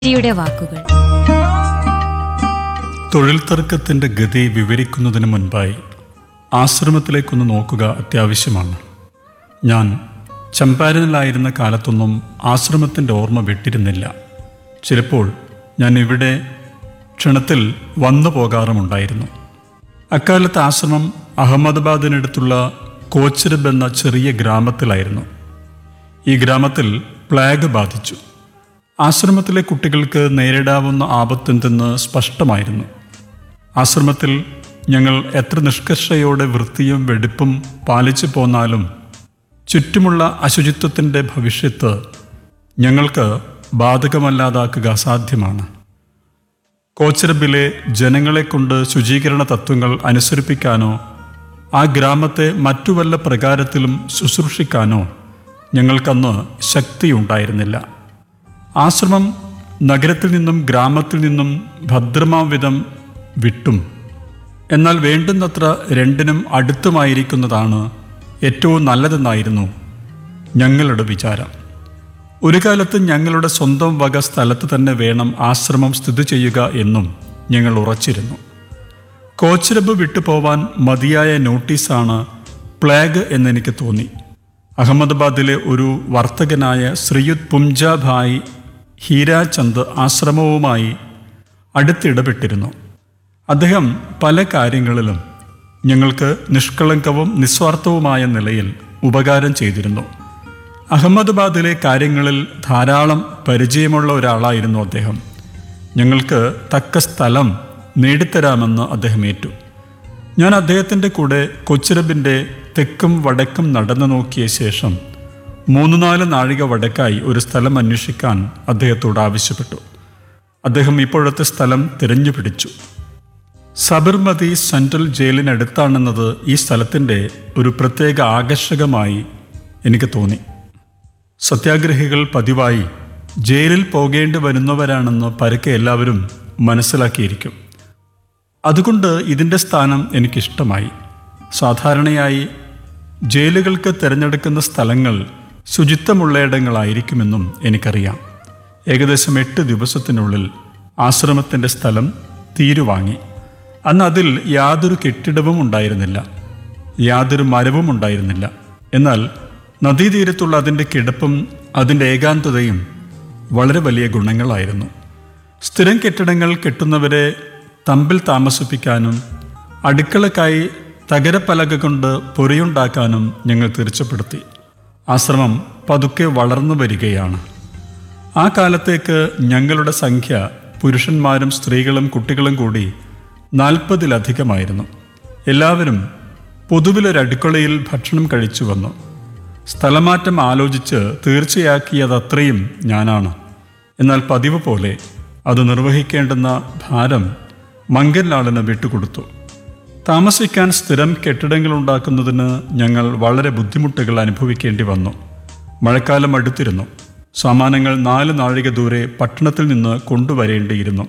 ജിയുടെ വാക്കുകൾ തൊഴിൽ തർക്കത്തിന്റെ ഗതി വിവരിക്കുന്നതിന് മുൻപായി ആശ്രമത്തിലേക്കൊന്ന് നോക്കുക അത്യാവശ്യമാണ് ഞാൻ ചമ്പാരനിലായിരുന്ന കാലത്തൊന്നും ആശ്രമത്തിൻ്റെ ഓർമ്മ വിട്ടിരുന്നില്ല ചിലപ്പോൾ ഞാൻ ഇവിടെ ക്ഷണത്തിൽ വന്നു പോകാറുമുണ്ടായിരുന്നു അക്കാലത്ത് ആശ്രമം അഹമ്മദാബാദിനടുത്തുള്ള കോച്ചരബ് എന്ന ചെറിയ ഗ്രാമത്തിലായിരുന്നു ഈ ഗ്രാമത്തിൽ പ്ലാഗ് ബാധിച്ചു ആശ്രമത്തിലെ കുട്ടികൾക്ക് നേരിടാവുന്ന ആപത്തെന്തെന്ന് സ്പഷ്ടമായിരുന്നു ആശ്രമത്തിൽ ഞങ്ങൾ എത്ര നിഷ്കർഷയോടെ വൃത്തിയും വെടിപ്പും പാലിച്ചു പോന്നാലും ചുറ്റുമുള്ള അശുചിത്വത്തിൻ്റെ ഭവിഷ്യത്ത് ഞങ്ങൾക്ക് ബാധകമല്ലാതാക്കുക അസാധ്യമാണ് കോച്ചരബിലെ ജനങ്ങളെ കൊണ്ട് ശുചീകരണ തത്വങ്ങൾ അനുസരിപ്പിക്കാനോ ആ ഗ്രാമത്തെ മറ്റു വല്ല പ്രകാരത്തിലും ശുശ്രൂഷിക്കാനോ ഞങ്ങൾക്കന്ന് ശക്തിയുണ്ടായിരുന്നില്ല ആശ്രമം നഗരത്തിൽ നിന്നും ഗ്രാമത്തിൽ നിന്നും ഭദ്രമാം വിധം വിട്ടും എന്നാൽ വേണ്ടുന്നത്ര രണ്ടിനും അടുത്തുമായിരിക്കുന്നതാണ് ഏറ്റവും നല്ലതെന്നായിരുന്നു ഞങ്ങളുടെ വിചാരം ഒരു കാലത്ത് ഞങ്ങളുടെ സ്വന്തം വക സ്ഥലത്ത് തന്നെ വേണം ആശ്രമം സ്ഥിതി ചെയ്യുക എന്നും ഞങ്ങൾ ഉറച്ചിരുന്നു കോച്ചിരബ് വിട്ടുപോവാൻ മതിയായ നോട്ടീസാണ് പ്ലാഗ് എന്നെനിക്ക് തോന്നി അഹമ്മദാബാദിലെ ഒരു വർത്തകനായ ശ്രീയുത് പുംജാഭായ് ഹീരാചന്ദ് ആശ്രമവുമായി അടുത്തിടപെട്ടിരുന്നു അദ്ദേഹം പല കാര്യങ്ങളിലും ഞങ്ങൾക്ക് നിഷ്കളങ്കവും നിസ്വാർത്ഥവുമായ നിലയിൽ ഉപകാരം ചെയ്തിരുന്നു അഹമ്മദാബാദിലെ കാര്യങ്ങളിൽ ധാരാളം പരിചയമുള്ള ഒരാളായിരുന്നു അദ്ദേഹം ഞങ്ങൾക്ക് തക്ക സ്ഥലം നേടിത്തരാമെന്ന് അദ്ദേഹം ഏറ്റു ഞാൻ അദ്ദേഹത്തിൻ്റെ കൂടെ കൊച്ചിരബിൻ്റെ തെക്കും വടക്കും നടന്നു നോക്കിയ ശേഷം മൂന്ന് നാല് നാഴിക വടക്കായി ഒരു സ്ഥലം അന്വേഷിക്കാൻ അദ്ദേഹത്തോട് ആവശ്യപ്പെട്ടു അദ്ദേഹം ഇപ്പോഴത്തെ സ്ഥലം തിരഞ്ഞു പിടിച്ചു സബർമതി സെൻട്രൽ ജയിലിനടുത്താണെന്നത് ഈ സ്ഥലത്തിൻ്റെ ഒരു പ്രത്യേക ആകർഷകമായി എനിക്ക് തോന്നി സത്യാഗ്രഹികൾ പതിവായി ജയിലിൽ പോകേണ്ടി വരുന്നവരാണെന്ന് പരക്കെ എല്ലാവരും മനസ്സിലാക്കിയിരിക്കും അതുകൊണ്ട് ഇതിൻ്റെ സ്ഥാനം എനിക്കിഷ്ടമായി സാധാരണയായി ജയിലുകൾക്ക് തിരഞ്ഞെടുക്കുന്ന സ്ഥലങ്ങൾ ശുചിത്വമുള്ളയിടങ്ങളായിരിക്കുമെന്നും എനിക്കറിയാം ഏകദേശം എട്ട് ദിവസത്തിനുള്ളിൽ ആശ്രമത്തിൻ്റെ സ്ഥലം തീരുവാങ്ങി അന്ന് അതിൽ യാതൊരു കെട്ടിടവും ഉണ്ടായിരുന്നില്ല യാതൊരു മരവും ഉണ്ടായിരുന്നില്ല എന്നാൽ നദീതീരത്തുള്ള അതിൻ്റെ കിടപ്പും അതിൻ്റെ ഏകാന്തതയും വളരെ വലിയ ഗുണങ്ങളായിരുന്നു സ്ഥിരം കെട്ടിടങ്ങൾ കെട്ടുന്നവരെ തമ്പിൽ താമസിപ്പിക്കാനും അടുക്കളക്കായി തകരപ്പലക കൊണ്ട് പൊറിയുണ്ടാക്കാനും ഞങ്ങൾ തീർച്ചപ്പെടുത്തി ആശ്രമം പതുക്കെ വളർന്നു വരികയാണ് ആ കാലത്തേക്ക് ഞങ്ങളുടെ സംഖ്യ പുരുഷന്മാരും സ്ത്രീകളും കുട്ടികളും കൂടി നാൽപ്പതിലധികമായിരുന്നു എല്ലാവരും പൊതുവിലൊരു അടുക്കളയിൽ ഭക്ഷണം കഴിച്ചു വന്നു സ്ഥലമാറ്റം ആലോചിച്ച് തീർച്ചയാക്കിയതത്രയും ഞാനാണ് എന്നാൽ പതിവ് പോലെ അത് നിർവഹിക്കേണ്ടുന്ന ഭാരം മങ്കൻലാളിന് വിട്ടുകൊടുത്തു താമസിക്കാൻ സ്ഥിരം കെട്ടിടങ്ങൾ ഉണ്ടാക്കുന്നതിന് ഞങ്ങൾ വളരെ ബുദ്ധിമുട്ടുകൾ അനുഭവിക്കേണ്ടി വന്നു മഴക്കാലം അടുത്തിരുന്നു സാമാനങ്ങൾ നാല് നാഴിക ദൂരെ പട്ടണത്തിൽ നിന്ന് കൊണ്ടുവരേണ്ടിയിരുന്നു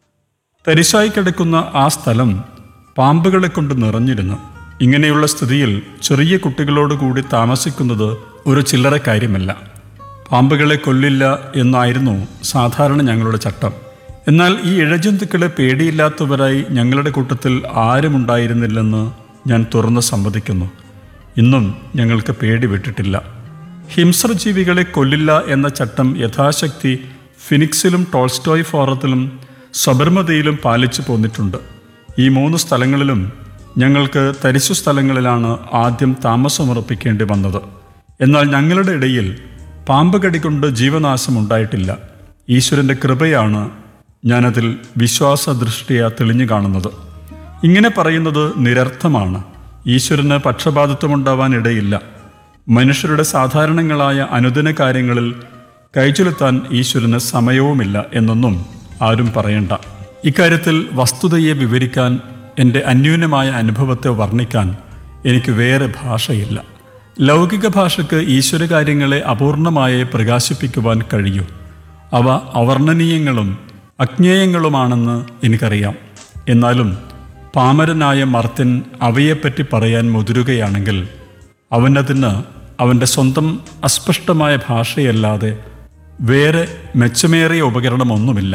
തരിശായി കിടക്കുന്ന ആ സ്ഥലം പാമ്പുകളെ കൊണ്ട് നിറഞ്ഞിരുന്നു ഇങ്ങനെയുള്ള സ്ഥിതിയിൽ ചെറിയ കുട്ടികളോട് കൂടി താമസിക്കുന്നത് ഒരു ചില്ലറ കാര്യമല്ല പാമ്പുകളെ കൊല്ലില്ല എന്നായിരുന്നു സാധാരണ ഞങ്ങളുടെ ചട്ടം എന്നാൽ ഈ ഇഴജന്തുക്കളെ പേടിയില്ലാത്തവരായി ഞങ്ങളുടെ കൂട്ടത്തിൽ ആരുമുണ്ടായിരുന്നില്ലെന്ന് ഞാൻ തുറന്ന് സമ്മതിക്കുന്നു ഇന്നും ഞങ്ങൾക്ക് പേടി വിട്ടിട്ടില്ല ഹിംസ്രജീവികളെ കൊല്ലില്ല എന്ന ചട്ടം യഥാശക്തി ഫിനിക്സിലും ടോൾസ്റ്റോയ് ഫോറത്തിലും സബർമതിയിലും പാലിച്ചു പോന്നിട്ടുണ്ട് ഈ മൂന്ന് സ്ഥലങ്ങളിലും ഞങ്ങൾക്ക് തരിശു സ്ഥലങ്ങളിലാണ് ആദ്യം താമസമുറപ്പിക്കേണ്ടി വന്നത് എന്നാൽ ഞങ്ങളുടെ ഇടയിൽ പാമ്പ് കടികൊണ്ട് ജീവനാശം ഉണ്ടായിട്ടില്ല ഈശ്വരൻ്റെ കൃപയാണ് ഞാനതിൽ വിശ്വാസദൃഷ്ടിയ തെളിഞ്ഞു കാണുന്നത് ഇങ്ങനെ പറയുന്നത് നിരർത്ഥമാണ് ഈശ്വരന് പക്ഷപാതിത്വമുണ്ടാവാൻ ഇടയില്ല മനുഷ്യരുടെ സാധാരണങ്ങളായ അനുദിന കാര്യങ്ങളിൽ കൈചെലുത്താൻ ഈശ്വരന് സമയവുമില്ല എന്നൊന്നും ആരും പറയണ്ട ഇക്കാര്യത്തിൽ വസ്തുതയെ വിവരിക്കാൻ എൻ്റെ അന്യൂനമായ അനുഭവത്തെ വർണ്ണിക്കാൻ എനിക്ക് വേറെ ഭാഷയില്ല ലൗകിക ഭാഷയ്ക്ക് ഈശ്വര കാര്യങ്ങളെ അപൂർണമായി പ്രകാശിപ്പിക്കുവാൻ കഴിയൂ അവ അവർണ്ണനീയങ്ങളും അജ്ഞേയങ്ങളുമാണെന്ന് എനിക്കറിയാം എന്നാലും പാമരനായ മർത്യൻ അവയെപ്പറ്റി പറയാൻ മുതിരുകയാണെങ്കിൽ അവനതിന് അവൻ്റെ സ്വന്തം അസ്പഷ്ടമായ ഭാഷയല്ലാതെ വേറെ മെച്ചമേറിയ ഉപകരണമൊന്നുമില്ല